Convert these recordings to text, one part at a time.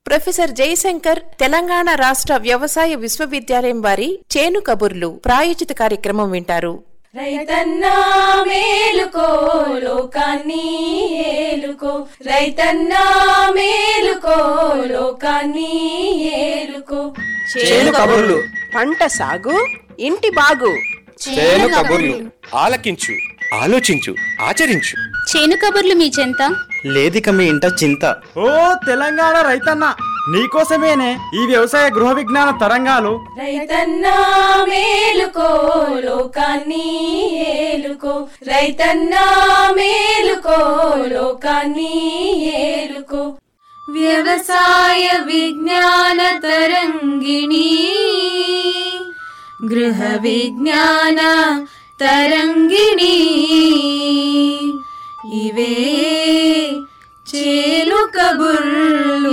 professor Jayashankar Telangana రాష్ట్ర వ్యవసాయ విశ్వవిద్యాలయం వారి చేను కబుర్లు ప్రాయోజిత కార్యక్రమం వింటారు రైతన్నా మేలుకో లోకాన్ని ఏలుకో రైతన్నా మేలుకో లోకాన్ని ఏలుకో చేను కబుర్లు పంట సాగు ఇంటి బాగు చేను కబుర్లు ఆలకించు ఆలోచించు ఆచరించు చేను కబుర్లు మీ చెంత లేదిక మీ ఇంట చింత ఓ తెలంగాణ రైతన్న నీకోసమేనే ఈ వ్యవసాయ గృహ విజ్ఞాన తరంగాలు రైతన్నా మేలుకో లోకాన్ని ఏలుకో రైతన్నా మేలుకో లోకాన్ని ఏలుకో వ్యవసాయ విజ్ఞాన తరంగిణి గృహ విజ్ఞాన తరంగిణి ఇవే చేలు కబుర్లు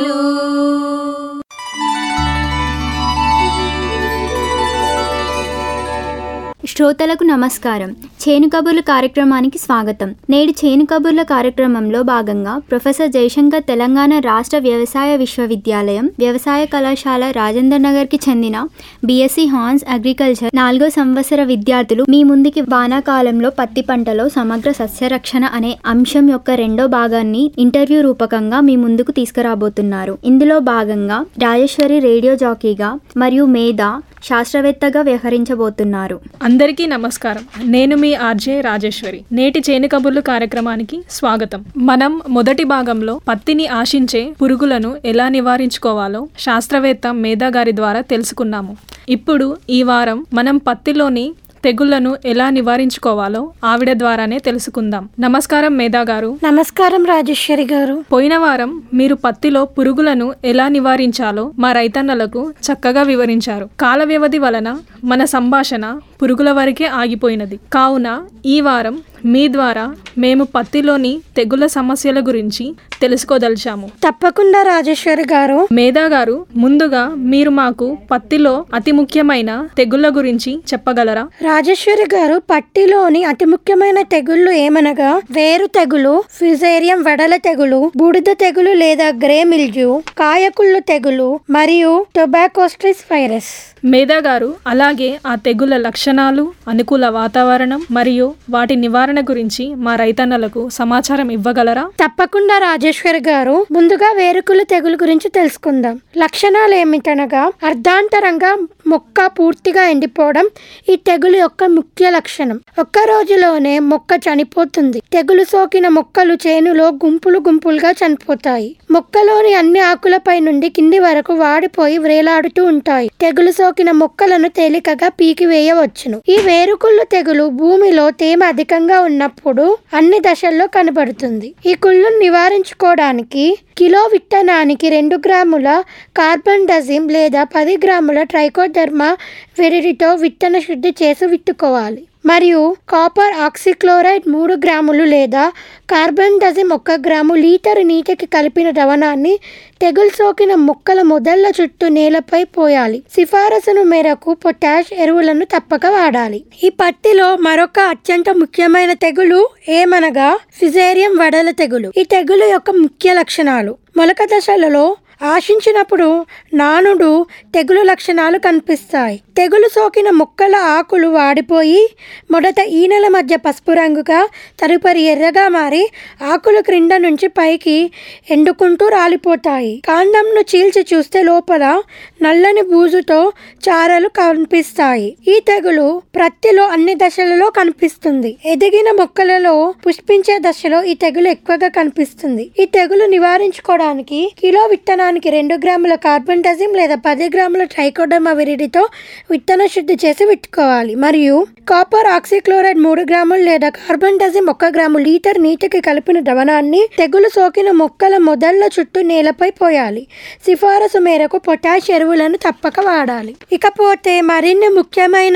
శ్రోతలకు నమస్కారం చేను కబుర్ల కార్యక్రమానికి స్వాగతం నేడు చేను కబుర్ల కార్యక్రమంలో భాగంగా ప్రొఫెసర్ జయశంకర్ తెలంగాణ రాష్ట్ర వ్యవసాయ విశ్వవిద్యాలయం వ్యవసాయ కళాశాల రాజేంద్ర నగర్కి చెందిన బీఎస్సీ హాన్స్ అగ్రికల్చర్ నాలుగో సంవత్సర విద్యార్థులు మీ ముందుకి వానాకాలంలో పత్తి పంటలో సమగ్ర సస్యరక్షణ అనే అంశం యొక్క రెండో భాగాన్ని ఇంటర్వ్యూ రూపకంగా మీ ముందుకు తీసుకురాబోతున్నారు ఇందులో భాగంగా రాజేశ్వరి రేడియో జాకీగా మరియు మేధ శాస్త్రవేత్తగా వ్యవహరించబోతున్నారు అందరికీ నమస్కారం నేను మీ ఆర్జే రాజేశ్వరి నేటి చేను కబుర్లు కార్యక్రమానికి స్వాగతం మనం మొదటి భాగంలో పత్తిని ఆశించే పురుగులను ఎలా నివారించుకోవాలో శాస్త్రవేత్త మేధా గారి ద్వారా తెలుసుకున్నాము ఇప్పుడు ఈ వారం మనం పత్తిలోని తెగుళ్లను ఎలా నివారించుకోవాలో ఆవిడ ద్వారానే తెలుసుకుందాం నమస్కారం మేధా గారు నమస్కారం రాజేశ్వరి గారు పోయిన వారం మీరు పత్తిలో పురుగులను ఎలా నివారించాలో మా రైతన్నలకు చక్కగా వివరించారు కాల వ్యవధి వలన మన సంభాషణ పురుగుల వరకే ఆగిపోయినది కావున ఈ వారం మీ ద్వారా మేము పత్తిలోని తెగుళ్ల సమస్యల గురించి తెలుసుకోదలిచాము తప్పకుండా రాజేశ్వరి గారు మేధా గారు ముందుగా మీరు మాకు పత్తిలో అతి ముఖ్యమైన తెగుళ్ల గురించి చెప్పగలరా రాజేశ్వరి గారు పట్టిలోని అతి ముఖ్యమైన తెగుళ్లు ఏమనగా వేరు తెగులు ఫిజేరియం వెడల తెగులు బూడిద తెగులు లేదా గ్రే మిల్జ్యూ కాయకుళ్ళు తెగులు మరియు టొబాకోస్ట్రిస్ వైరస్ మేధా గారు అలాగే ఆ తెగుళ్ల లక్షణాలు అనుకూల వాతావరణం మరియు వాటి నివారణ గురించి మా రైతన్నలకు సమాచారం ఇవ్వగలరా తప్పకుండా రాజేశ్వరి గారు ముందుగా వేరుకుల తెగులు గురించి తెలుసుకుందాం లక్షణాలు ఏమిటనగా అర్ధాంతరంగా మొక్క పూర్తిగా ఎండిపోవడం ఈ తెగులు యొక్క ముఖ్య లక్షణం ఒక్క రోజులోనే మొక్క చనిపోతుంది తెగులు సోకిన మొక్కలు చేనులో గుంపులు గుంపులుగా చనిపోతాయి మొక్కలోని అన్ని ఆకులపై నుండి కింది వరకు వాడిపోయి వ్రేలాడుతూ ఉంటాయి తెగులు సోకిన మొక్కలను తేలికగా పీకి వేయవచ్చును ఈ వేరుకుళ్ళు తెగులు భూమిలో తేమ అధికంగా ఉన్నప్పుడు అన్ని దశల్లో కనబడుతుంది ఈ కుళ్ళును నివారించుకోవడానికి కిలో విత్తనానికి రెండు గ్రాముల కార్బన్ డజిమ్ లేదా పది గ్రాముల ట్రైకోడర్మా వెరిడితో విత్తన శుద్ధి చేసి విత్తుకోవాలి మరియు కాపర్ ఆక్సిక్లోరైడ్ మూడు గ్రాములు లేదా కార్బన్ డజిమ్ ఒక్క గ్రాము లీటర్ నీటికి కలిపిన ద్రవణాన్ని తెగులు సోకిన మొక్కల మొదళ్ల చుట్టూ నేలపై పోయాలి సిఫారసును మేరకు పొటాష్ ఎరువులను తప్పక వాడాలి ఈ పత్తిలో మరొక అత్యంత ముఖ్యమైన తెగులు ఏమనగా ఫిజేరియం వడల తెగులు ఈ తెగులు యొక్క ముఖ్య లక్షణాలు మొలక దశలలో ఆశించినప్పుడు నానుడు తెగులు లక్షణాలు కనిపిస్తాయి తెగులు సోకిన మొక్కల ఆకులు వాడిపోయి మొదట ఈనెల మధ్య పసుపు రంగుగా తదుపరి ఎర్రగా మారి ఆకులు క్రింద నుంచి పైకి ఎండుకుంటూ రాలిపోతాయి కాండంను చీల్చి చూస్తే లోపల నల్లని బూజుతో చారలు కనిపిస్తాయి ఈ తెగులు ప్రత్తిలో అన్ని దశలలో కనిపిస్తుంది ఎదిగిన మొక్కలలో పుష్పించే దశలో ఈ తెగులు ఎక్కువగా కనిపిస్తుంది ఈ తెగులు నివారించుకోవడానికి కిలో విత్తనానికి రెండు గ్రాముల కార్బన్ డజిమ్ లేదా పది గ్రాముల ట్రైకోడర్మా విరిడితో విత్తన శుద్ధి చేసి పెట్టుకోవాలి మరియు కాపర్ ఆక్సిక్లోరైడ్ మూడు గ్రాములు లేదా కార్బన్ డజిమ్ ఒక్క గ్రాము లీటర్ నీటికి కలిపిన ద్రవణాన్ని తెగులు సోకిన మొక్కల మొదళ్ల చుట్టూ నేలపై పోయాలి సిఫారసు మేరకు పొటాష్ ఎరువులను తప్పక వాడాలి ఇకపోతే మరిన్ని ముఖ్యమైన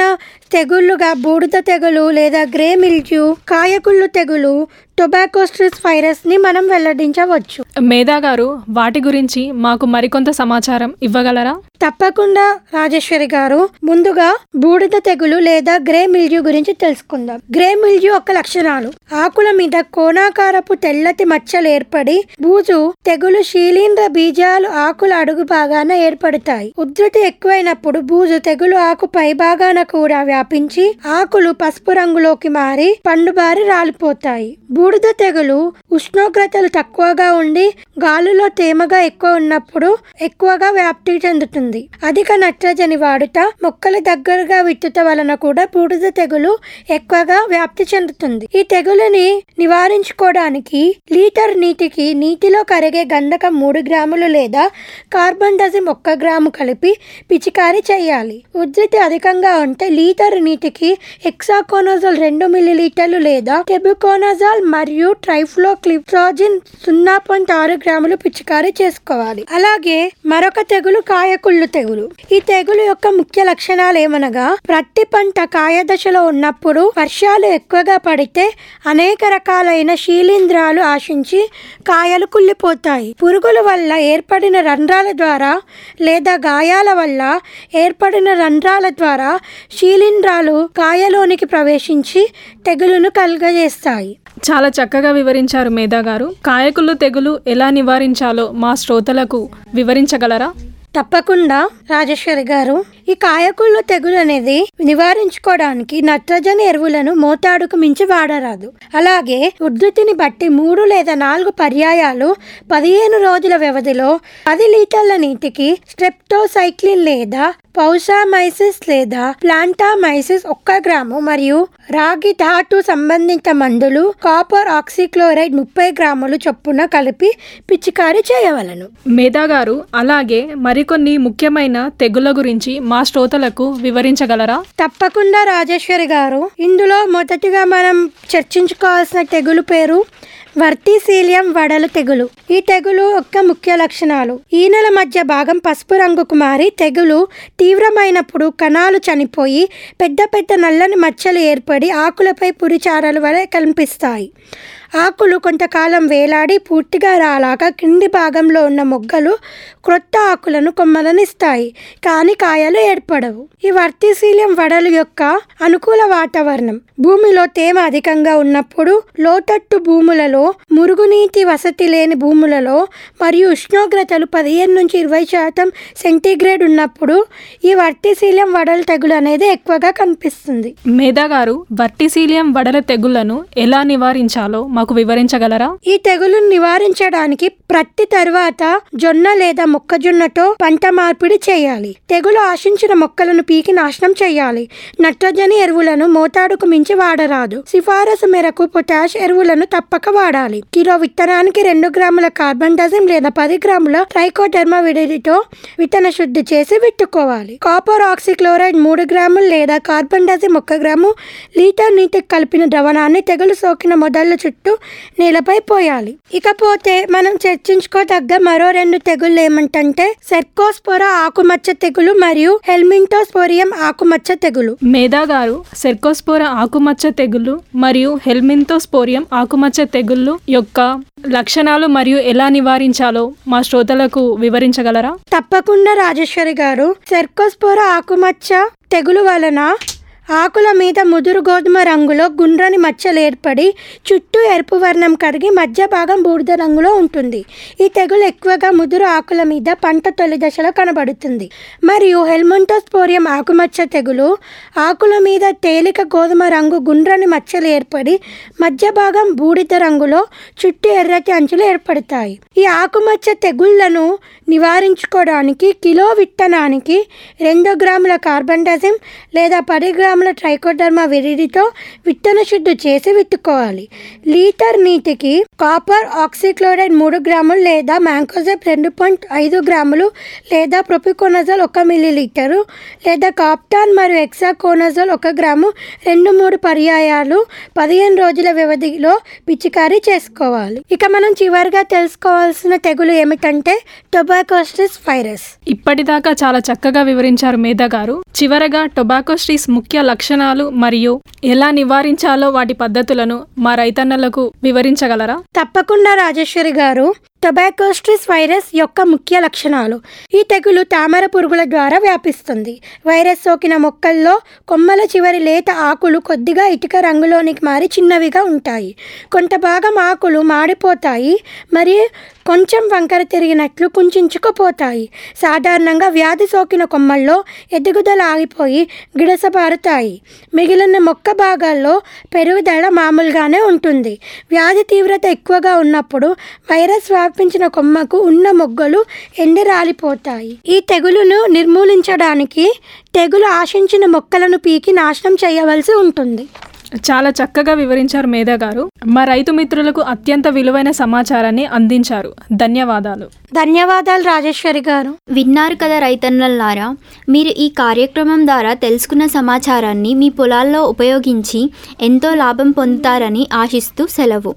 తెగుళ్లుగా బూడిద తెగులు లేదా గ్రే మిల్క్యూ కాయకుళ్ళు తెగులు టొబాకోస్ట్రిస్ వైరస్ ని మనం వెల్లడించవచ్చు మేధా గారు వాటి గురించి మాకు మరికొంత సమాచారం ఇవ్వగలరా తప్పకుండా రాజేశ్వరి గారు ముందుగా బూడిద తెగులు లేదా గ్రే మిల్డ్యూ గురించి తెలుసుకుందాం గ్రే మిల్డ్యూ యొక్క లక్షణాలు ఆకుల మీద కోణాకారపు తెల్లటి మచ్చలు ఏర్పడి బూజు తెగులు శీలీంద్ర బీజాలు ఆకుల అడుగు భాగాన ఏర్పడతాయి ఉధృతి ఎక్కువైనప్పుడు బూజు తెగులు ఆకు పై భాగాన కూడా వ్యాపించి ఆకులు పసుపు రంగులోకి మారి పండుబారి రాలిపోతాయి బూడిద తెగులు ఉష్ణోగ్రతలు తక్కువగా ఉండి గాలిలో తేమగా ఎక్కువ ఉన్నప్పుడు ఎక్కువగా వ్యాప్తి చెందుతుంది అధిక నత్రజని వాడుట మొక్కల దగ్గరగా విత్తుత వలన కూడా బూడిద తెగులు ఎక్కువగా వ్యాప్తి చెందుతుంది ఈ తెగులుని నివారించుకోవడానికి లీటర్ నీటికి నీటిలో కరిగే గంధకం మూడు గ్రాములు లేదా కార్బన్ డజిమ్ ఒక్క గ్రాము కలిపి పిచికారీ చేయాలి ఉధృతి అధికంగా ఉంటే లీటర్ నీటికి ఎక్సాకోనోజల్ రెండు మిల్లీలీటర్లు లేదా టెబుకోనజాల్ మరియు ట్రైఫ్లో క్లిప్ట్రాజిన్ సున్నా పాయింట్ ఆరు గ్రాములు పిచికారీ చేసుకోవాలి అలాగే మరొక తెగులు కాయకుళ్ళు తెగులు ఈ తెగులు యొక్క ముఖ్య లక్షణాలు ఏమనగా ప్రతి పంట కాయ దశలో ఉన్నప్పుడు వర్షాలు ఎక్కువగా పడితే అనేక రకాలైన శీలింద్రాలు ఆశించి కాయలు కుళ్ళిపోతాయి పురుగుల వల్ల ఏర్పడిన రంధ్రాల ద్వారా లేదా గాయాల వల్ల ఏర్పడిన రంధ్రాల ద్వారా శీలింధ్రాలు కాయలోనికి ప్రవేశించి తెగులును కలుగజేస్తాయి చాలా చక్కగా వివరించారు మేధా గారు కాయకుళ్ళు తెగులు ఎలా నివారించాలో మా శ్రోతలకు వివరించగలరా తప్పకుండా రాజేశ్వరి గారు ఈ కాయకుళ్ళు తెగులు అనేది నివారించుకోవడానికి నత్రజని ఎరువులను మోతాడుకు మించి వాడరాదు అలాగే ఉధృతిని బట్టి మూడు లేదా నాలుగు పర్యాయాలు పదిహేను రోజుల వ్యవధిలో పది లీటర్ల నీటికి స్ట్రెప్టోసైక్లిన్ లేదా పౌసామైసిస్ లేదా ప్లాంటామైసిస్ ఒక్క గ్రాము మరియు రాగి ధాటు సంబంధిత మందులు కాపర్ ఆక్సిక్లోరైడ్ ముప్పై గ్రాములు చొప్పున కలిపి పిచికారీ చేయవలను మేధా గారు అలాగే మరికొన్ని ముఖ్యమైన తెగుళ్ళ గురించి మా శ్రోతలకు వివరించగలరా తప్పకుండా రాజేశ్వరి గారు ఇందులో మొదటిగా మనం చర్చించుకోవాల్సిన తెగులు పేరు వర్టీసీలియం వడల తెగులు ఈ తెగులు యొక్క ముఖ్య లక్షణాలు ఈనెల మధ్య భాగం పసుపు రంగుకు మారి తెగులు తీవ్రమైనప్పుడు కణాలు చనిపోయి పెద్ద పెద్ద నల్లని మచ్చలు ఏర్పడి ఆకులపై పురిచారలు వలె కనిపిస్తాయి ఆకులు కొంతకాలం వేలాడి పూర్తిగా రాలాక కింది భాగంలో ఉన్న మొగ్గలు క్రొత్త ఆకులను కొమ్మలనిస్తాయి కానీ కాయలు ఏర్పడవు ఈ వర్తిశీల్యం వడలు యొక్క అనుకూల వాతావరణం భూమిలో తేమ అధికంగా ఉన్నప్పుడు లోతట్టు భూములలో మురుగునీటి వసతి లేని భూములలో మరియు ఉష్ణోగ్రతలు పదిహేను నుంచి ఇరవై శాతం సెంటీగ్రేడ్ ఉన్నప్పుడు ఈ వర్టిశీల్యం వడల తెగులు అనేది ఎక్కువగా కనిపిస్తుంది మేధా గారు వర్టిసీలియం వడల తెగుళ్లను ఎలా నివారించాలో మాకు వివరించగలరా ఈ తెగులును నివారించడానికి ప్రతి తరువాత జొన్న లేదా మొక్కజొన్నతో పంట మార్పిడి చేయాలి తెగులు ఆశించిన మొక్కలను పీకి నాశనం చేయాలి నత్రజని ఎరువులను మోతాడుకు మించి వాడరాదు సిఫారసు మేరకు పొటాష్ ఎరువులను తప్పక వాడాలి కిలో విత్తనానికి రెండు గ్రాముల కార్బన్ డజిమ్ లేదా పది గ్రాముల ట్రైకోడర్మా విడితో విత్తన శుద్ధి చేసి విత్తుకోవాలి కాపర్ ఆక్సిక్లోరైడ్ మూడు గ్రాములు లేదా కార్బన్ డజిమ్ ఒక్క గ్రాము లీటర్ నీటికి కలిపిన ద్రవణాన్ని తెగులు సోకిన మొదళ్ళ చుట్టూ నేలపై పోయాలి ఇకపోతే మనం చర్చించుకోదగ్గ మరో రెండు తెగుళ్ళు ఏమంటంటే సెర్కోస్పోరా ఆకుమచ్చ తెగులు మరియు హెల్మింటోస్పోరియం ఆకుమచ్చ తెగులు మేధా గారు సెర్కోస్పోరా ఆకుమచ్చ తెగులు మరియు హెల్మింతోస్పోరియం ఆకుమచ్చ తెగుళ్ళు యొక్క లక్షణాలు మరియు ఎలా నివారించాలో మా శ్రోతలకు వివరించగలరా తప్పకుండా రాజేశ్వరి గారు సెర్కోస్పోరా ఆకుమచ్చ తెగులు వలన ఆకుల మీద ముదురు గోధుమ రంగులో గుండ్రని మచ్చలు ఏర్పడి చుట్టూ ఎరుపు వర్ణం కరిగి మధ్య భాగం బూడిద రంగులో ఉంటుంది ఈ తెగులు ఎక్కువగా ముదురు ఆకుల మీద పంట తొలి దశలో కనబడుతుంది మరియు హెల్మంటోస్పోరియం ఆకుమచ్చ తెగులు ఆకుల మీద తేలిక గోధుమ రంగు గుండ్రని మచ్చలు ఏర్పడి మధ్య భాగం బూడిద రంగులో చుట్టూ ఎర్రటి అంచులు ఏర్పడతాయి ఈ ఆకుమచ్చ తెగుళ్లను నివారించుకోవడానికి కిలో విత్తనానికి రెండు గ్రాముల కార్బన్ డజిమ్ లేదా పది గ్రాముల ట్రైకోడర్మా విరిడితో విత్తన శుద్ధి చేసి విత్తుకోవాలి లీటర్ నీటికి కాపర్ ఆక్సిక్లోరైడ్ మూడు గ్రాములు లేదా మ్యాంకోజెప్ రెండు పాయింట్ ఐదు గ్రాములు లేదా ప్రొపికోనజల్ ఒక మిల్లీలీటరు లేదా కాప్టాన్ మరియు ఎక్సాకోనజల్ ఒక గ్రాము రెండు మూడు పర్యాయాలు పదిహేను రోజుల వ్యవధిలో పిచికారీ చేసుకోవాలి ఇక మనం చివరిగా తెలుసుకోవాల్సిన తెగులు ఏమిటంటే టొబాకోస్టిస్ వైరస్ ఇప్పటిదాకా చాలా చక్కగా వివరించారు మేధా గారు చివరగా టొబాకోస్ట్రీస్ ముఖ్య లక్షణాలు మరియు ఎలా నివారించాలో వాటి పద్ధతులను మా రైతన్నలకు వివరించగలరా తప్పకుండా రాజేశ్వరి గారు టొబాకోస్ట్రిస్ వైరస్ యొక్క ముఖ్య లక్షణాలు ఈ తెగులు తామర పురుగుల ద్వారా వ్యాపిస్తుంది వైరస్ సోకిన మొక్కల్లో కొమ్మల చివరి లేత ఆకులు కొద్దిగా ఇటుక రంగులోనికి మారి చిన్నవిగా ఉంటాయి కొంత భాగం ఆకులు మాడిపోతాయి మరియు కొంచెం వంకర తిరిగినట్లు కుంచుకుపోతాయి సాధారణంగా వ్యాధి సోకిన కొమ్మల్లో ఎదుగుదల ఆగిపోయి గిడసబారుతాయి మిగిలిన మొక్క భాగాల్లో పెరుగుదల మామూలుగానే ఉంటుంది వ్యాధి తీవ్రత ఎక్కువగా ఉన్నప్పుడు వైరస్ వ్యాపించిన కొమ్మకు ఉన్న మొగ్గలు ఎండి రాలిపోతాయి ఈ తెగులును నిర్మూలించడానికి తెగులు ఆశించిన మొక్కలను పీకి నాశనం చేయవలసి ఉంటుంది చాలా చక్కగా వివరించారు మేధా గారు మా రైతు మిత్రులకు అత్యంత విలువైన సమాచారాన్ని అందించారు ధన్యవాదాలు ధన్యవాదాలు రాజేశ్వరి గారు విన్నారు కదా రైతన్నలారా మీరు ఈ కార్యక్రమం ద్వారా తెలుసుకున్న సమాచారాన్ని మీ పొలాల్లో ఉపయోగించి ఎంతో లాభం పొందుతారని ఆశిస్తూ సెలవు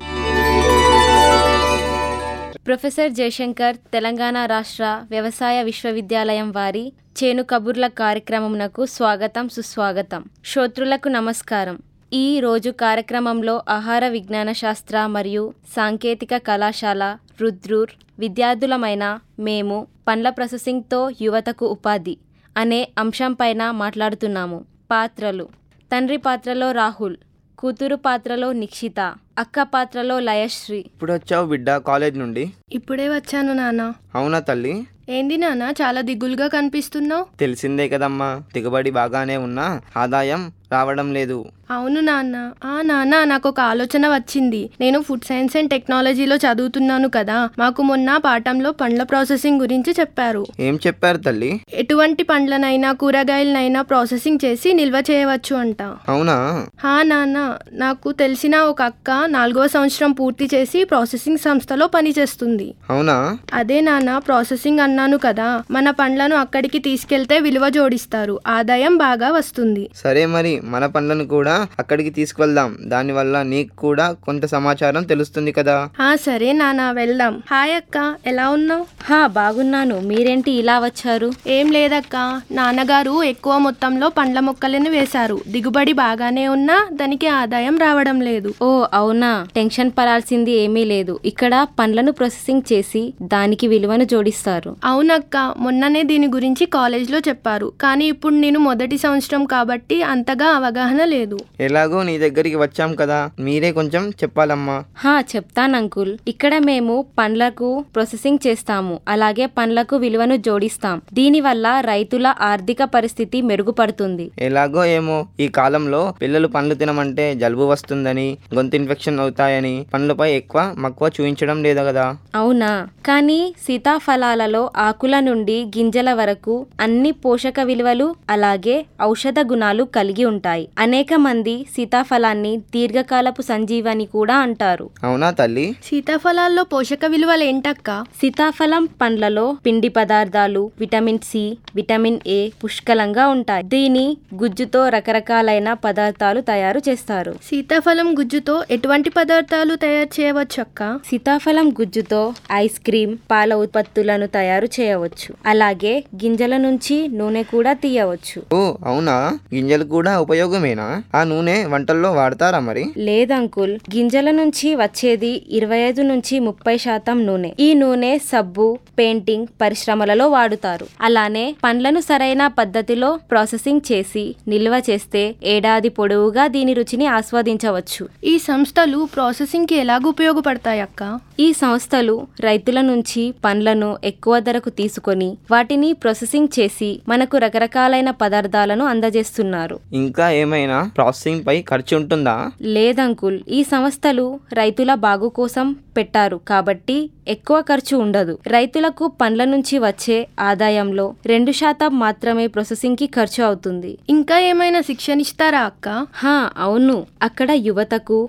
ప్రొఫెసర్ జయశంకర్ తెలంగాణ రాష్ట్ర వ్యవసాయ విశ్వవిద్యాలయం వారి చేను కబుర్ల కార్యక్రమమునకు స్వాగతం సుస్వాగతం శ్రోతృలకు నమస్కారం ఈ రోజు కార్యక్రమంలో ఆహార విజ్ఞాన శాస్త్ర మరియు సాంకేతిక కళాశాల రుద్రూర్ విద్యార్థులమైన మేము పండ్ల ప్రాసెసింగ్తో యువతకు ఉపాధి అనే అంశంపైన మాట్లాడుతున్నాము పాత్రలు తండ్రి పాత్రలో రాహుల్ కూతురు పాత్రలో నిక్షిత అక్క పాత్రలో లయశ్రీ ఇప్పుడు వచ్చావు బిడ్డ కాలేజ్ నుండి ఇప్పుడే వచ్చాను నాన్న అవునా తల్లి ఏంది నాన్న చాలా దిగులుగా కనిపిస్తున్నావు తెలిసిందే కదమ్మా దిగుబడి బాగానే ఉన్నా ఆదాయం రావడం లేదు అవును నాన్న ఆ నాన్న నాకు ఒక ఆలోచన వచ్చింది నేను ఫుడ్ సైన్స్ అండ్ టెక్నాలజీలో చదువుతున్నాను కదా మాకు మొన్న పాఠంలో పండ్ల ప్రాసెసింగ్ గురించి చెప్పారు ఏం చెప్పారు తల్లి ఎటువంటి పండ్లనైనా కూరగాయలనైనా ప్రాసెసింగ్ చేసి నిల్వ చేయవచ్చు అంట అవునా హా నాన్న నాకు తెలిసిన ఒక అక్క నాలుగో సంవత్సరం పూర్తి చేసి ప్రాసెసింగ్ సంస్థలో పనిచేస్తుంది అవునా అదే నాన్న ప్రాసెసింగ్ అన్నాను కదా మన పండ్లను అక్కడికి తీసుకెళ్తే విలువ జోడిస్తారు ఆదాయం బాగా వస్తుంది సరే మరి మన పండ్లను కూడా అక్కడికి తీసుకువెళ్దాం దానివల్ల నీకు కూడా కొంత సమాచారం తెలుస్తుంది కదా ఆ సరే నాన్న వెళ్దాం హాయ్ అక్క ఎలా ఉన్నావు హా బాగున్నాను మీరేంటి ఇలా వచ్చారు ఏం లేదక్క నాన్నగారు ఎక్కువ మొత్తంలో పండ్ల మొక్కలను వేశారు దిగుబడి బాగానే ఉన్నా దానికి ఆదాయం రావడం లేదు ఓ అవునా టెన్షన్ పడాల్సింది ఏమీ లేదు ఇక్కడ పండ్లను ప్రాసెసింగ్ చేసి దానికి విలువను జోడిస్తారు అవునక్క మొన్ననే దీని గురించి కాలేజ్లో చెప్పారు కానీ ఇప్పుడు నేను మొదటి సంవత్సరం కాబట్టి అంతగా అవగాహన లేదు ఎలాగో నీ దగ్గరికి వచ్చాం కదా మీరే కొంచెం చెప్పాలమ్మా హా చెప్తాను అంకుల్ ఇక్కడ మేము పండ్లకు ప్రాసెసింగ్ చేస్తాము అలాగే పండ్లకు విలువను జోడిస్తాం దీనివల్ల రైతుల ఆర్థిక పరిస్థితి మెరుగుపడుతుంది ఎలాగో ఏమో ఈ కాలంలో పిల్లలు పండ్లు తినమంటే జలుబు వస్తుందని గొంతు ఇన్ఫెక్షన్ అవుతాయని పండ్లపై ఎక్కువ మక్కువ చూపించడం లేదు కదా అవునా కానీ సీతాఫలాలలో ఆకుల నుండి గింజల వరకు అన్ని పోషక విలువలు అలాగే ఔషధ గుణాలు కలిగి ఉంటాయి అనేక మంది సీతాఫలాన్ని దీర్ఘకాలపు సంజీవని కూడా అంటారు అవునా తల్లి సీతాఫలాల్లో పోషక విలువలు ఏంటక్క సీతాఫలం పండ్లలో పిండి పదార్థాలు విటమిన్ సి విటమిన్ ఏ పుష్కలంగా ఉంటాయి దీని గుజ్జుతో రకరకాలైన పదార్థాలు తయారు చేస్తారు సీతాఫలం గుజ్జుతో ఎటువంటి పదార్థాలు తయారు చేయవచ్చు అక్క సీతాఫలం గుజ్జుతో ఐస్ క్రీమ్ పాల ఉత్పత్తులను తయారు చేయవచ్చు అలాగే గింజల నుంచి నూనె కూడా తీయవచ్చు ఓ అవునా గింజలు కూడా ఉపయోగమేనా ఆ నూనె వంటల్లో వాడతారా మరి లేదంకుల్ గింజల నుంచి వచ్చేది ఇరవై ఐదు నుంచి ముప్పై శాతం నూనె ఈ నూనె సబ్బు పెయింటింగ్ పరిశ్రమలలో వాడుతారు అలానే పండ్లను సరైన పద్ధతిలో ప్రాసెసింగ్ చేసి నిల్వ చేస్తే ఏడాది పొడవుగా దీని రుచిని ఆస్వాదించవచ్చు ఈ సంస్థలు ప్రాసెసింగ్ కి ఎలాగ ఉపయోగపడతాయి అక్క ఈ సంస్థలు రైతుల నుంచి పండ్లను ఎక్కువ ధరకు తీసుకొని వాటిని ప్రాసెసింగ్ చేసి మనకు రకరకాలైన పదార్థాలను అందజేస్తున్నారు ఇంకా ఏమైనా ప్రాసెసింగ్ పై ఖర్చు ఉంటుందా లేదంకుల్ ఈ సంస్థలు రైతుల బాగు కోసం పెట్టారు కాబట్టి ఎక్కువ ఖర్చు ఉండదు రైతులకు పండ్ల నుంచి వచ్చే ఆదాయంలో రెండు శాతం మాత్రమే ప్రాసెసింగ్ కి ఖర్చు అవుతుంది ఇంకా ఏమైనా శిక్షణ ఇస్తారా అక్క హా అవును అక్కడ యువతకు పరిశుభ్ర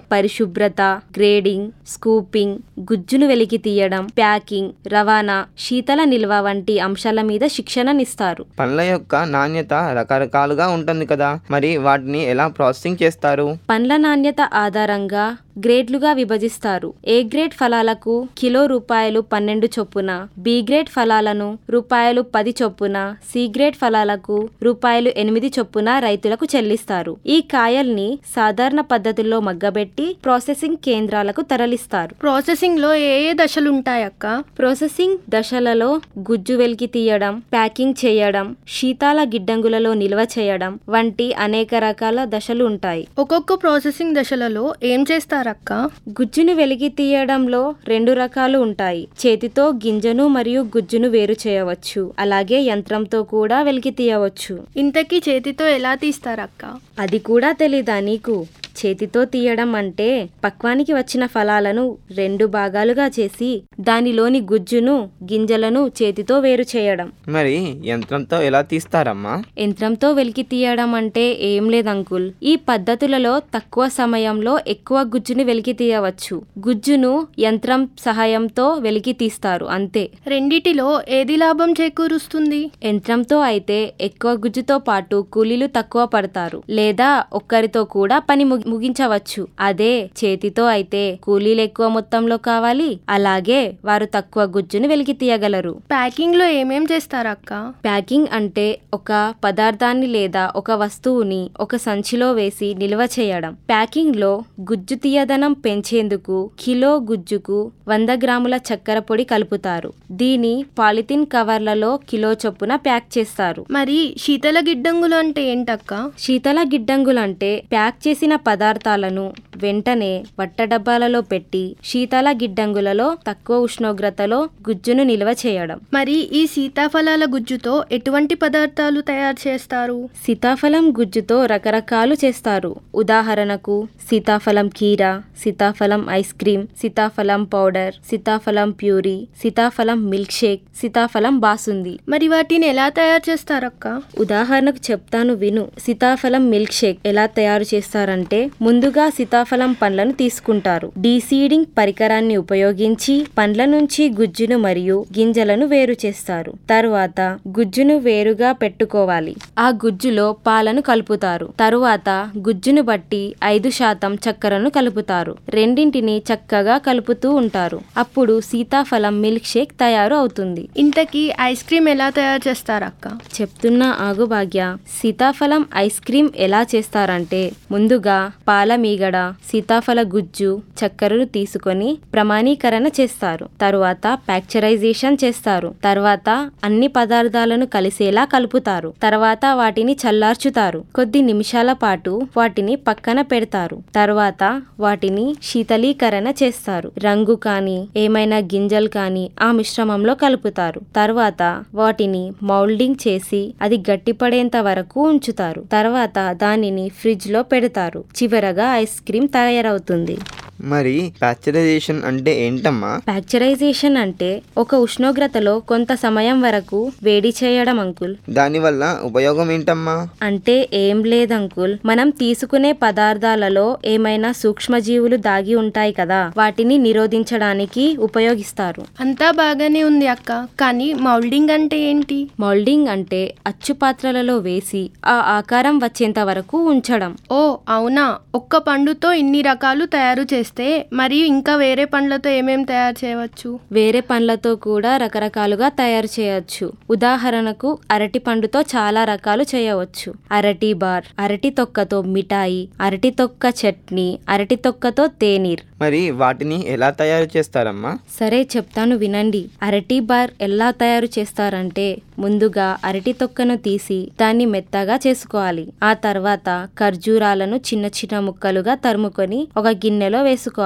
శుభ్రత గ్రేడింగ్ స్కూపింగ్ గుజ్జును వెలికి తీయడం ప్యాకింగ్ రవాణా శీతల నిల్వ వంటి అంశాల మీద శిక్షణనిస్తారు పండ్ల యొక్క నాణ్యత రకరకాలుగా ఉంటుంది కదా మరి వాటిని ఎలా ప్రాసెసింగ్ చేస్తారు పండ్ల నాణ్యత ఆధారంగా గ్రేడ్లుగా విభజిస్తారు ఏ గ్రేడ్ ఫలాలకు కిలో రూపాయలు పన్నెండు చొప్పున బి గ్రేడ్ ఫలాలను రూపాయలు పది చొప్పున సి గ్రేడ్ ఫలాలకు రూపాయలు ఎనిమిది చొప్పున రైతులకు చెల్లిస్తారు ఈ కాయల్ని సాధారణ పద్ధతుల్లో మగ్గబెట్టి ప్రాసెసింగ్ కేంద్రాలకు తరలిస్తారు ప్రాసెసింగ్ లో ఏ ఏ దశలు ఉంటాయక్క ప్రాసెసింగ్ దశలలో గుజ్జు వెలికి తీయడం ప్యాకింగ్ చేయడం శీతాల గిడ్డంగులలో నిల్వ చేయడం వంటి అనేక రకాల దశలు ఉంటాయి ఒక్కొక్క ప్రాసెసింగ్ దశలలో ఏం చేస్తారక్క గుజ్జును వెలికి తీయడంలో రెండు రకాలు ఉంటాయి చేతితో గింజను మరియు గుజ్జును వేరు చేయవచ్చు అలాగే యంత్రంతో కూడా వెలికి తీయవచ్చు ఇంతకీ చేతితో ఎలా తీస్తారక్క అది కూడా తెలీదా నీకు చేతితో తీయడం అంటే పక్వానికి వచ్చిన ఫలాలను రెండు భాగాలుగా చేసి దానిలోని గుజ్జును గింజలను చేతితో వేరు చేయడం మరి యంత్రంతో ఎలా తీస్తారమ్మా యంత్రంతో వెలికి తీయడం అంటే ఏం లేదు అంకుల్ ఈ పద్ధతులలో తక్కువ సమయంలో ఎక్కువ గుజ్జును వెలికి తీయవచ్చు గుజ్జును యంత్రం సహాయంతో వెలికి తీస్తారు అంతే రెండిటిలో ఏది లాభం చేకూరుస్తుంది యంత్రంతో అయితే ఎక్కువ గుజ్జుతో పాటు కూలీలు తక్కువ పడతారు లేదా ఒక్కరితో కూడా పని ముగి- ముగించవచ్చు అదే చేతితో అయితే కూలీలు ఎక్కువ మొత్తంలో కావాలి అలాగే వారు తక్కువ గుజ్జును వెలికి తీయగలరు ప్యాకింగ్ లో ఏమేం చేస్తారక్క ప్యాకింగ్ అంటే ఒక పదార్థాన్ని లేదా ఒక వస్తువుని ఒక సంచిలో వేసి నిల్వ చేయడం ప్యాకింగ్ లో గుజ్జు తీయదనం పెంచేందుకు కిలో గుజ్జుకు వంద గ్రాముల చక్కెర పొడి కలుపుతారు దీని పాలిథిన్ కవర్లలో కిలో చొప్పున ప్యాక్ చేస్తారు మరి శీతల గిడ్డంగులు అంటే ఏంటక్క శీతల గిడ్డంగులంటే ప్యాక్ చేసిన పదార్థాలను వెంటనే వట్ట డబ్బాలలో పెట్టి శీతల గిడ్డంగులలో తక్కువ ఉష్ణోగ్రతలో గుజ్జును నిల్వ చేయడం మరి ఈ సీతాఫలాల గుజ్జుతో ఎటువంటి పదార్థాలు తయారు చేస్తారు సీతాఫలం గుజ్జుతో రకరకాలు చేస్తారు ఉదాహరణకు సీతాఫలం కీర సీతాఫలం ఐస్ క్రీమ్ సీతాఫలం పౌడర్ సీతాఫలం ప్యూరీ సీతాఫలం మిల్క్ షేక్ సీతాఫలం బాసుంది మరి వాటిని ఎలా తయారు చేస్తారక్క ఉదాహరణకు చెప్తాను విను సీతాఫలం మిల్క్ షేక్ ఎలా తయారు చేస్తారంటే ముందుగా సీతాఫలం పండ్లను తీసుకుంటారు డీసీడింగ్ పరికరాన్ని ఉపయోగించి పండ్ల నుంచి గుజ్జును మరియు గింజలను వేరు చేస్తారు తరువాత గుజ్జును వేరుగా పెట్టుకోవాలి ఆ గుజ్జులో పాలను కలుపుతారు తరువాత గుజ్జును బట్టి ఐదు శాతం చక్కెరను కలుపుతారు రెండింటిని చక్కగా కలుపుతూ ఉంటారు అప్పుడు సీతాఫలం మిల్క్ షేక్ తయారు అవుతుంది ఇంతకీ ఐస్ క్రీమ్ ఎలా తయారు చేస్తారక్క చెప్తున్నా ఆగు భాగ్య సీతాఫలం ఐస్ క్రీమ్ ఎలా చేస్తారంటే ముందుగా పాల మీగడ సీతాఫల గుజ్జు చక్కెరను తీసుకొని ప్రమాణీకరణ చేస్తారు తరువాత ప్యాక్చరైజేషన్ చేస్తారు తర్వాత అన్ని పదార్థాలను కలిసేలా కలుపుతారు తర్వాత వాటిని చల్లార్చుతారు కొద్ది నిమిషాల పాటు వాటిని పక్కన పెడతారు తర్వాత వాటిని శీతలీకరణ చేస్తారు రంగు కానీ ఏమైనా గింజలు కానీ ఆ మిశ్రమంలో కలుపుతారు తర్వాత వాటిని మౌల్డింగ్ చేసి అది గట్టిపడేంత వరకు ఉంచుతారు తర్వాత దానిని ఫ్రిడ్జ్ లో పెడతారు చివరగా ఐస్ క్రీమ్ తయారవుతుంది మరి ప్యాక్చరైజేషన్ అంటే ఏంటమ్మా ప్యాక్చరైజేషన్ అంటే ఒక ఉష్ణోగ్రతలో కొంత సమయం వరకు వేడి చేయడం అంకుల్ దానివల్ల ఉపయోగం ఏంటమ్మా అంటే ఏం లేదు అంకుల్ మనం తీసుకునే పదార్థాలలో ఏమైనా సూక్ష్మజీవులు దాగి ఉంటాయి కదా వాటిని నిరోధించడానికి ఉపయోగిస్తారు అంతా బాగానే ఉంది అక్క కానీ మౌల్డింగ్ అంటే ఏంటి మౌల్డింగ్ అంటే అచ్చు పాత్రలలో వేసి ఆ ఆకారం వచ్చేంత వరకు ఉంచడం ఓ అవునా ఒక్క పండుతో ఇన్ని రకాలు తయారు చేస్తే మరి ఇంకా వేరే పండ్లతో ఏమేం తయారు చేయవచ్చు వేరే పండ్లతో కూడా రకరకాలుగా తయారు చేయొచ్చు ఉదాహరణకు అరటి పండుతో చాలా రకాలు చేయవచ్చు అరటి బార్ అరటి తొక్కతో మిఠాయి అరటి తొక్క చట్నీ అరటి తొక్కతో తేనీర్ మరి వాటిని ఎలా తయారు చేస్తారమ్మా సరే చెప్తాను వినండి అరటి బార్ ఎలా తయారు చేస్తారంటే ముందుగా అరటి తొక్కను తీసి దాన్ని మెత్తగా చేసుకోవాలి ఆ తర్వాత ఖర్జూరాలను చిన్న చిన్న ముక్కలుగా తరుముకొని ఒక గిన్నెలో వేసుకోవాలి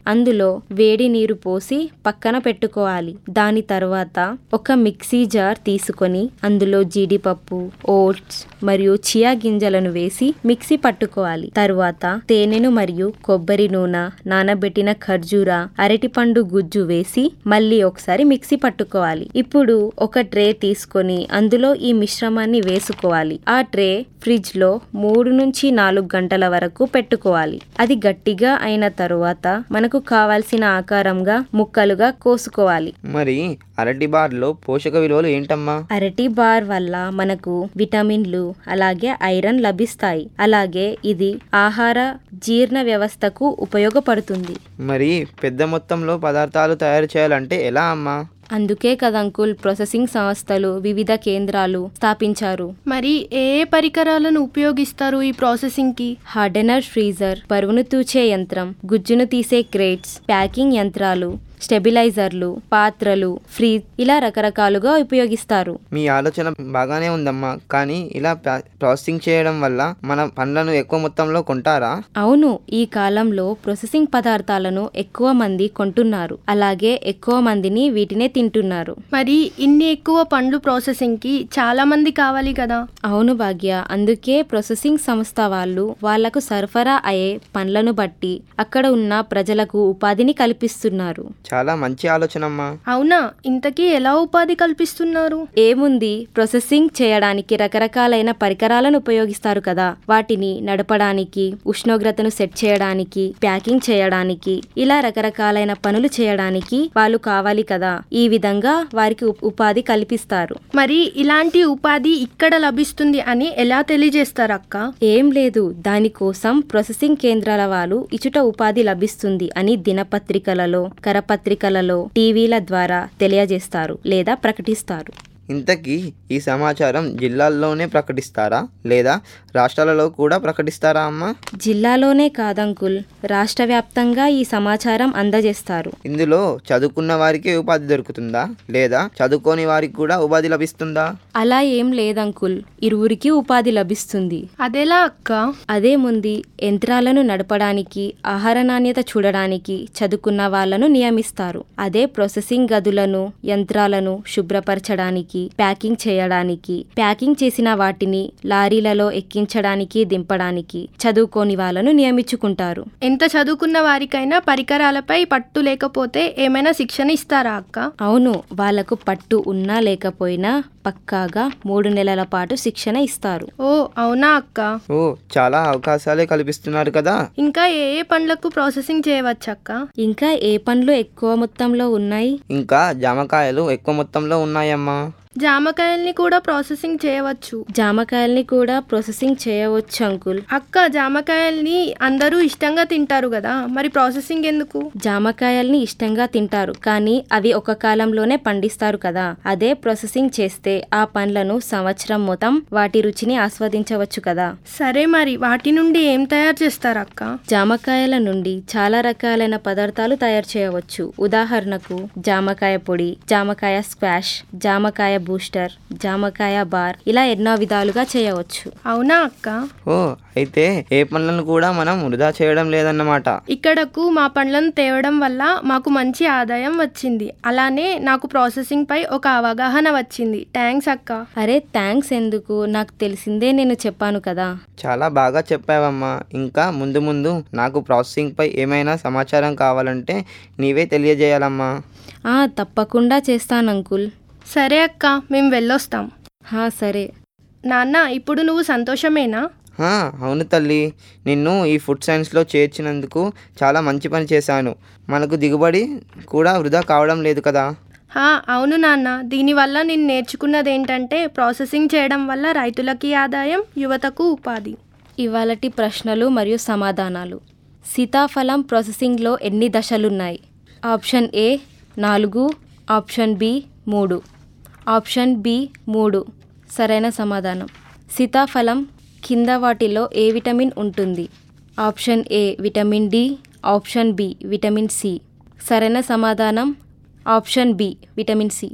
అందులో వేడి నీరు పోసి పక్కన పెట్టుకోవాలి దాని తర్వాత ఒక మిక్సీ జార్ తీసుకొని అందులో జీడిపప్పు ఓట్స్ మరియు చియా గింజలను వేసి మిక్సీ పట్టుకోవాలి తరువాత తేనెను మరియు కొబ్బరి నూనె నానబెట్టిన ఖర్జూర అరటిపండు గుజ్జు వేసి మళ్ళీ ఒకసారి మిక్సీ పట్టుకోవాలి ఇప్పుడు ఒక ట్రే తీసుకొని అందులో ఈ మిశ్రమాన్ని వేసుకోవాలి ఆ ట్రే ఫ్రిడ్జ్ లో మూడు నుంచి నాలుగు గంటల వరకు పెట్టుకోవాలి అది గట్టిగా అయిన తరువాత మనకు కావాల్సిన ఆకారంగా ముక్కలుగా కోసుకోవాలి మరి అరటి బార్లో పోషక విలువలు ఏంటమ్మా అరటి బార్ వల్ల మనకు విటమిన్లు అలాగే ఐరన్ లభిస్తాయి అలాగే ఇది ఆహార జీర్ణ వ్యవస్థకు ఉపయోగపడుతుంది మరి పెద్ద మొత్తంలో పదార్థాలు తయారు చేయాలంటే ఎలా అమ్మా అందుకే కదంకుల్ ప్రాసెసింగ్ సంస్థలు వివిధ కేంద్రాలు స్థాపించారు మరి ఏ ఏ పరికరాలను ఉపయోగిస్తారు ఈ ప్రాసెసింగ్కి హార్డెనర్ ఫ్రీజర్ బరువును తూచే యంత్రం గుజ్జును తీసే క్రేట్స్ ప్యాకింగ్ యంత్రాలు స్టెబిలైజర్లు పాత్రలు ఫ్రీజ్ ఇలా రకరకాలుగా ఉపయోగిస్తారు మీ ఆలోచన బాగానే ఉందమ్మా కానీ ఇలా ప్రా- ప్రాసెసింగ్ చేయడం వల్ల మన పండ్లను ఎక్కువ మొత్తంలో కొంటారా అవును ఈ కాలంలో ప్రాసెసింగ్ పదార్థాలను ఎక్కువ మంది కొంటున్నారు అలాగే ఎక్కువ మందిని వీటినే తింటున్నారు మరి ఇన్ని ఎక్కువ పండ్లు ప్రాసెసింగ్కి చాలా మంది కావాలి కదా అవును భాగ్య అందుకే ప్రాసెసింగ్ సంస్థ వాళ్ళు వాళ్లకు సరఫరా అయ్యే పండ్లను బట్టి అక్కడ ఉన్న ప్రజలకు ఉపాధిని కల్పిస్తున్నారు చాలా మంచి ఆలోచన అమ్మా అవునా ఇంతకీ ఎలా ఉపాధి కల్పిస్తున్నారు ఏముంది ప్రాసెసింగ్ చేయడానికి రకరకాలైన పరికరాలను ఉపయోగిస్తారు కదా వాటిని నడపడానికి ఉష్ణోగ్రతను సెట్ చేయడానికి ప్యాకింగ్ చేయడానికి ఇలా రకరకాలైన పనులు చేయడానికి వాళ్ళు కావాలి కదా ఈ విధంగా వారికి ఉప్- ఉపాధి కల్పిస్తారు మరి ఇలాంటి ఉపాధి ఇక్కడ లభిస్తుంది అని ఎలా తెలియజేస్తారు అక్క ఏం లేదు దానికోసం ప్రాసెసింగ్ కేంద్రాల వాళ్ళు ఇచుట ఉపాధి లభిస్తుంది అని దినపత్రికలలో కరపత్రికలలో టీవీల ద్వారా తెలియజేస్తారు లేదా ప్రకటిస్తారు ఇంతకీ ఈ సమాచారం జిల్లాల్లోనే ప్రకటిస్తారా లేదా రాష్ట్రాలలో కూడా ప్రకటిస్తారా అమ్మా జిల్లాలోనే కాదంకుల్ రాష్ట్ర వ్యాప్తంగా ఈ సమాచారం అందజేస్తారు ఇందులో చదువుకున్న వారికి ఉపాధి దొరుకుతుందా లేదా చదువుకోని వారికి కూడా ఉపాధి లభిస్తుందా అలా ఏం లేదంకుల్ ఇరువురికి ఉపాధి లభిస్తుంది అదెలా అక్క అదేముంది యంత్రాలను నడపడానికి ఆహార నాణ్యత చూడడానికి చదువుకున్న వాళ్ళను నియమిస్తారు అదే ప్రాసెసింగ్ గదులను యంత్రాలను శుభ్రపరచడానికి ప్యాకింగ్ చేయడానికి ప్యాకింగ్ చేసిన వాటిని లారీలలో ఎక్కించడానికి దింపడానికి చదువుకోని వాళ్ళను నియమించుకుంటారు ఎంత చదువుకున్న వారికైనా పరికరాలపై పట్టు లేకపోతే ఏమైనా శిక్షణ ఇస్తారా అక్క అవును వాళ్లకు పట్టు ఉన్నా లేకపోయినా పక్కాగా మూడు నెలల పాటు శిక్షణ ఇస్తారు ఓ అవునా అక్క ఓ చాలా అవకాశాలే కల్పిస్తున్నారు కదా ఇంకా ఏ ఏ పండ్లకు ప్రాసెసింగ్ చేయవచ్చక్క ఇంకా ఏ పండ్లు ఎక్కువ మొత్తంలో ఉన్నాయి ఇంకా జామకాయలు ఎక్కువ మొత్తంలో ఉన్నాయమ్మా జామకాయల్ని కూడా ప్రాసెసింగ్ చేయవచ్చు జామకాయల్ని కూడా ప్రాసెసింగ్ చేయవచ్చు అంకుల్ అక్క జామకాయల్ని అందరూ ఇష్టంగా తింటారు కదా మరి ప్రాసెసింగ్ ఎందుకు జామకాయల్ని ఇష్టంగా తింటారు కానీ అవి ఒక కాలంలోనే పండిస్తారు కదా అదే ప్రాసెసింగ్ చేస్తే ఆ పండ్లను సంవత్సరం మొత్తం వాటి రుచిని ఆస్వాదించవచ్చు కదా సరే మరి వాటి నుండి ఏం తయారు చేస్తారు అక్క జామకాయల నుండి చాలా రకాలైన పదార్థాలు తయారు చేయవచ్చు ఉదాహరణకు జామకాయ పొడి జామకాయ స్క్వాష్ జామకాయ బూస్టర్ జామకాయ బార్ ఇలా ఎన్నో విధాలుగా చేయవచ్చు అవునా అక్క ఓ అయితే ఏ పనులను కూడా మనం వృధా చేయడం లేదన్నమాట ఇక్కడకు మా పండ్లను తేవడం వల్ల మాకు మంచి ఆదాయం వచ్చింది అలానే నాకు ప్రాసెసింగ్ పై ఒక అవగాహన వచ్చింది థ్యాంక్స్ అక్క అరే థ్యాంక్స్ ఎందుకు నాకు తెలిసిందే నేను చెప్పాను కదా చాలా బాగా చెప్పావమ్మా ఇంకా ముందు ముందు నాకు ప్రాసెసింగ్ పై ఏమైనా సమాచారం కావాలంటే నీవే తెలియజేయాలమ్మా ఆ తప్పకుండా చేస్తాను అంకుల్ సరే అక్క మేము వెళ్ళొస్తాం హా సరే నాన్న ఇప్పుడు నువ్వు సంతోషమేనా హా, అవును తల్లి నిన్ను ఈ ఫుడ్ సైన్స్లో చేర్చినందుకు చాలా మంచి పని చేశాను మనకు దిగుబడి కూడా వృధా కావడం లేదు కదా హా అవును నాన్న దీనివల్ల నేను నేర్చుకున్నది ఏంటంటే ప్రాసెసింగ్ చేయడం వల్ల రైతులకి ఆదాయం యువతకు ఉపాధి ఇవాళటి ప్రశ్నలు మరియు సమాధానాలు సీతాఫలం ప్రాసెసింగ్లో ఎన్ని దశలున్నాయి ఆప్షన్ ఏ నాలుగు ఆప్షన్ బి మూడు ఆప్షన్ బి మూడు సరైన సమాధానం సీతాఫలం కింద వాటిలో ఏ విటమిన్ ఉంటుంది option A vitamin D option B vitamin C సరైన సమాధానం ఆప్షన్ బి విటమిన్ సి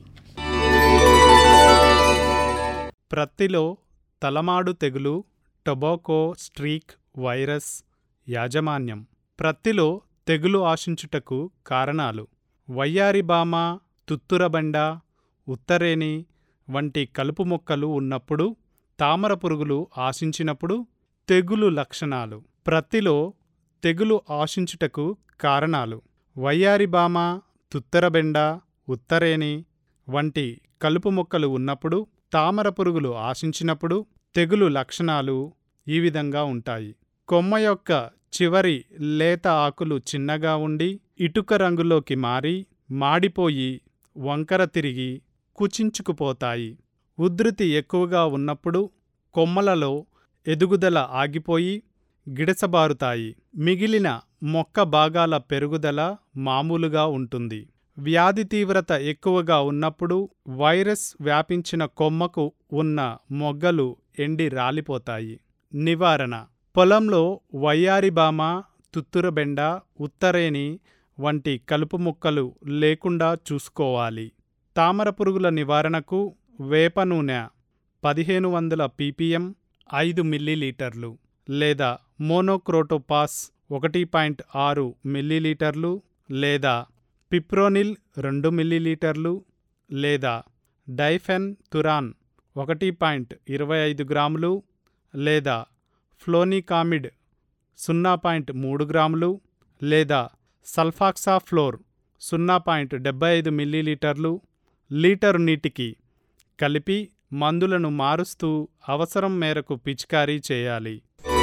ప్రత్తిలో తలమాడు తెగులు టొబాకో స్ట్రీక్ వైరస్ యాజమాన్యం ప్రత్తిలో తెగులు ఆశించుటకు కారణాలు వయ్యారిబామ తుత్తురబండ ఉత్తరేని వంటి కలుపు మొక్కలు ఉన్నప్పుడు తామర పురుగులు ఆశించినప్పుడు తెగులు లక్షణాలు ప్రత్తిలో తెగులు ఆశించుటకు కారణాలు వయ్యారిబామ తుత్తరబెండ ఉత్తరేని వంటి కలుపు మొక్కలు ఉన్నప్పుడు తామర పురుగులు ఆశించినప్పుడు తెగులు లక్షణాలు ఈ విధంగా ఉంటాయి కొమ్మ యొక్క చివరి లేత ఆకులు చిన్నగా ఉండి ఇటుక రంగులోకి మారి మాడిపోయి వంకర తిరిగి కుచించుకుపోతాయి ఉధృతి ఎక్కువగా ఉన్నప్పుడు కొమ్మలలో ఎదుగుదల ఆగిపోయి గిడసబారుతాయి మిగిలిన మొక్క భాగాల పెరుగుదల మామూలుగా ఉంటుంది వ్యాధి తీవ్రత ఎక్కువగా ఉన్నప్పుడు వైరస్ వ్యాపించిన కొమ్మకు ఉన్న మొగ్గలు ఎండి రాలిపోతాయి నివారణ పొలంలో వయ్యారిబామ తుత్తురబెండ ఉత్తరేని వంటి కలుపు మొక్కలు లేకుండా చూసుకోవాలి తామర పురుగుల నివారణకు వేప నూనె పదిహేను వందల పీపీఎం ఐదు మిల్లీలీటర్లు లేదా మోనోక్రోటోపాస్ ఒకటి పాయింట్ ఆరు మిల్లీలీటర్లు లేదా పిప్రోనిల్ రెండు మిల్లీలీటర్లు లేదా డైఫెన్ తురాన్ ఒకటి పాయింట్ ఇరవై ఐదు గ్రాములు లేదా ఫ్లోనికామిడ్ సున్నా పాయింట్ మూడు గ్రాములు లేదా సల్ఫాక్సాఫ్లోర్ సున్నా పాయింట్ డెబ్బై ఐదు మిల్లీలీటర్లు లీటరు నీటికి కలిపి మందులను మారుస్తూ అవసరం మేరకు పిచికారీ చేయాలి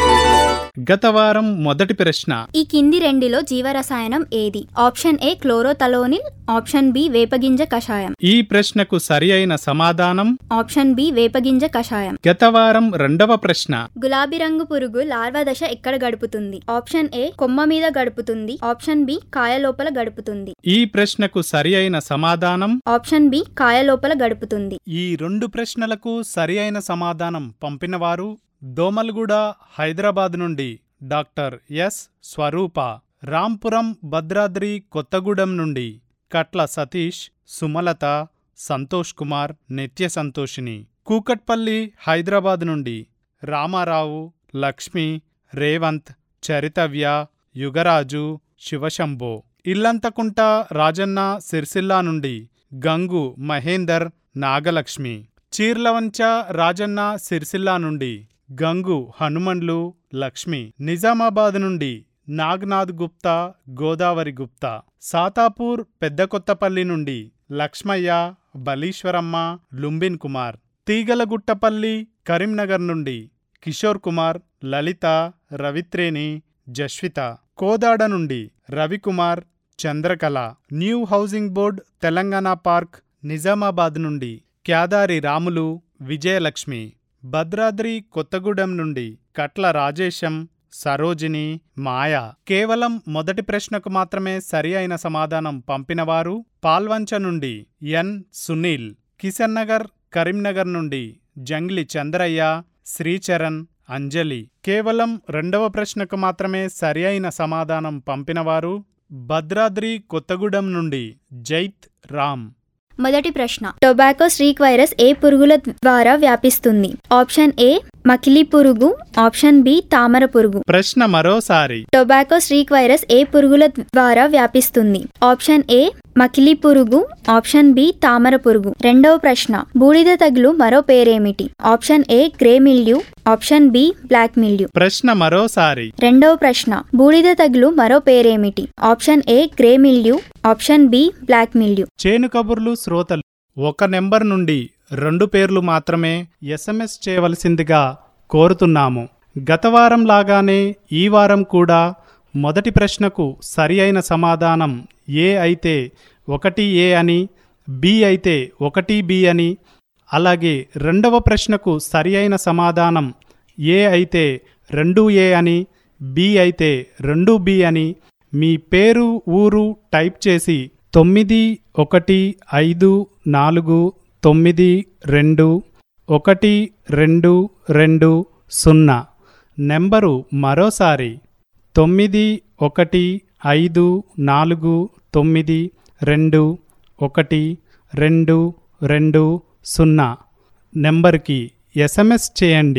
గత వారం మొదటి ప్రశ్న ఈ కింది రెండిలో జీవరసాయనం ఏది option A chlorothalonil option B వేపగింజ కషాయం ఈ ప్రశ్నకు సరి అయిన సమాధానం ఆప్షన్ బి వేపగింజ కషాయం గత వారం రెండవ ప్రశ్న గులాబీ రంగు పురుగు లార్వా దశ ఎక్కడ గడుపుతుంది ఆప్షన్ ఏ కొమ్మ మీద గడుపుతుంది ఆప్షన్ బి కాయ లోపల గడుపుతుంది ఈ ప్రశ్నకు సరి అయిన సమాధానం ఆప్షన్ బి కాయ లోపల గడుపుతుంది ఈ రెండు ప్రశ్నలకు సరి అయిన సమాధానం పంపినవారు దోమల్గూడ హైదరాబాద్ నుండి డాక్టర్ ఎస్ స్వరూప రాంపురం భద్రాద్రి కొత్తగూడెం నుండి కట్ల సతీష్ సుమలత సంతోష్ కుమార్ నిత్య సంతోషిని కూకట్పల్లి హైదరాబాద్ నుండి రామారావు లక్ష్మి రేవంత్ చరితవ్య యుగరాజు శివశంభో ఇల్లంతకుంట రాజన్న సిర్సిల్లా నుండి గంగు మహేందర్ నాగలక్ష్మి చీర్లవంచ రాజన్న సిర్సిల్లా నుండి గంగు హనుమండ్లు లక్ష్మి నిజామాబాద్ నుండి నాగ్నాథ్ గుప్తా గోదావరి గుప్తా సాతాపూర్ పెద్దకొత్తపల్లి నుండి లక్ష్మయ్య బలీశ్వరమ్మ లుంబిన్ కుమార్ తీగలగుట్టపల్లి కరీంనగర్ నుండి కిషోర్ కుమార్ లలిత రవిత్రేణి జస్విత కోదాడ నుండి Ravikumar Chandrakala new housing board Telangana park Nizamabad నుండి క్యాదారి రాములు విజయలక్ష్మి భద్రాద్రి కొత్తగూడెం నుండి కట్ల రాజేశం సరోజిని మాయ కేవలం మొదటి ప్రశ్నకు మాత్రమే సరి అయిన సమాధానం పంపినవారు పాల్వంచ నుండి ఎన్ సునీల్ కిషన్ నగర్ కరీంనగర్ నుండి జంగ్లి చంద్రయ్య శ్రీచరణ్ అంజలి కేవలం రెండవ ప్రశ్నకు మాత్రమే సరి అయిన సమాధానం పంపినవారు భద్రాద్రి కొత్తగూడెం నుండి జైత్ రామ్ మొదటి ప్రశ్న టొబాకో స్ట్రీక్ వైరస్ ఏ పురుగుల ద్వారా వ్యాపిస్తుంది ఆప్షన్ ఏ మకిలి పురుగు ఆప్షన్ బి తామర పురుగు ప్రశ్న మరోసారి టొబాకో స్ట్రీక్ వైరస్ ఏ పురుగుల ద్వారా వ్యాపిస్తుంది ఆప్షన్ ఏ మకిలి పురుగు ఆప్షన్ బి తామర పురుగు రెండవ ప్రశ్న బూడిద తగులు మరో పేరేమిటి option A grey mildew option B black mildew ప్రశ్న మరోసారి రెండవ ప్రశ్న బూడిద తగులు మరో పేరేమిటి option A grey mildew option B black mildew చేను కబుర్లు శ్రోతలు ఒక నెంబర్ నుండి రెండు పేర్లు మాత్రమే ఎస్ఎంఎస్ చేయవలసిందిగా కోరుతున్నాము గత వారం లాగానే ఈ వారం కూడా మొదటి ప్రశ్నకు సరి అయిన సమాధానం ఏ అయితే ఒకటి ఏ అని బి అయితే ఒకటి బి అని అలాగే రెండవ ప్రశ్నకు సరి అయిన సమాధానం ఏ అయితే రెండు ఏ అని బి అయితే రెండు బి అని మీ పేరు ఊరు టైప్ చేసి తొమ్మిది ఒకటి ఐదు నాలుగు తొమ్మిది రెండు ఒకటి రెండు రెండు సున్నా నెంబరు మరోసారి తొమ్మిది ఒకటి ఐదు నాలుగు తొమ్మిది రెండు ఒకటి రెండు రెండు సున్నా నెంబర్కి ఎస్ఎంఎస్ చేయండి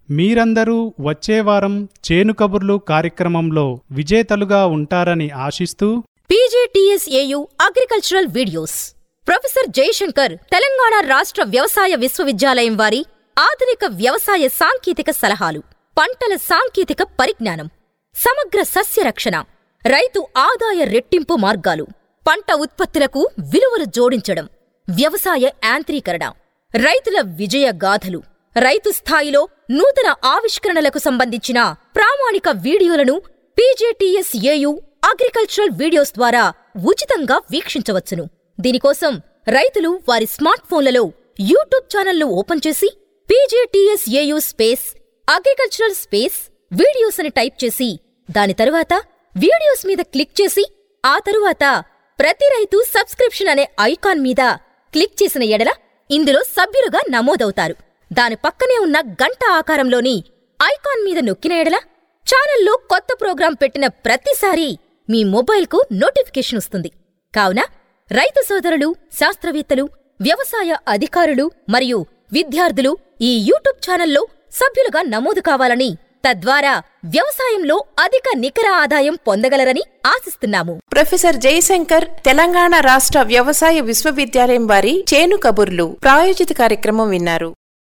మీరందరూ వచ్చే వారం చేను కబుర్లు కార్యక్రమంలో విజేతలుగా ఉంటారని ఆశిస్తూ PGTSAU agricultural videos professor Jayashankar Telangana రాష్ట్ర వ్యవసాయ విశ్వవిద్యాలయం వారి ఆధునిక వ్యవసాయ సాంకేతిక సలహాలు పంటల సాంకేతిక పరిజ్ఞానం సమగ్ర సస్య రక్షణ రైతు ఆదాయ రెట్టింపు మార్గాలు పంట ఉత్పత్తులకు విలువలు జోడించడం వ్యవసాయ యాంత్రీకరణ రైతుల విజయ గాథలు రైతు స్థాయిలో నూతన ఆవిష్కరణలకు సంబంధించిన ప్రామాణిక వీడియోలను పీజేటీఎస్ఏయు అగ్రికల్చరల్ వీడియోస్ ద్వారా ఉచితంగా వీక్షించవచ్చును దీనికోసం రైతులు వారి స్మార్ట్ ఫోన్లలో యూట్యూబ్ ఛానల్ను ఓపెన్ చేసి PJTSAU space agricultural space videos అని టైప్ చేసి దాని తరువాత వీడియోస్ మీద క్లిక్ చేసి ఆ తరువాత ప్రతి రైతు సబ్స్క్రిప్షన్ అనే ఐకాన్ మీద క్లిక్ చేసిన ఎడల ఇందులో సభ్యులుగా నమోదవుతారు దాని పక్కనే ఉన్న గంట ఆకారంలోని ఐకాన్ మీద నొక్కిన ఎడల ఛానల్లో కొత్త ప్రోగ్రాం పెట్టిన ప్రతిసారి మీ మొబైల్కు నోటిఫికేషన్ వస్తుంది కావున రైతు సోదరులు శాస్త్రవేత్తలు వ్యవసాయ అధికారులు మరియు విద్యార్థులు ఈ యూట్యూబ్ ఛానల్లో సభ్యులుగా నమోదు కావాలని తద్వారా వ్యవసాయంలో అధిక నికర ఆదాయం పొందగలరని ఆశిస్తున్నాము ప్రొఫెసర్ జయశంకర్ తెలంగాణ రాష్ట్ర వ్యవసాయ విశ్వవిద్యాలయం వారి చేను కబుర్లు ప్రాయోజిత కార్యక్రమం విన్నారు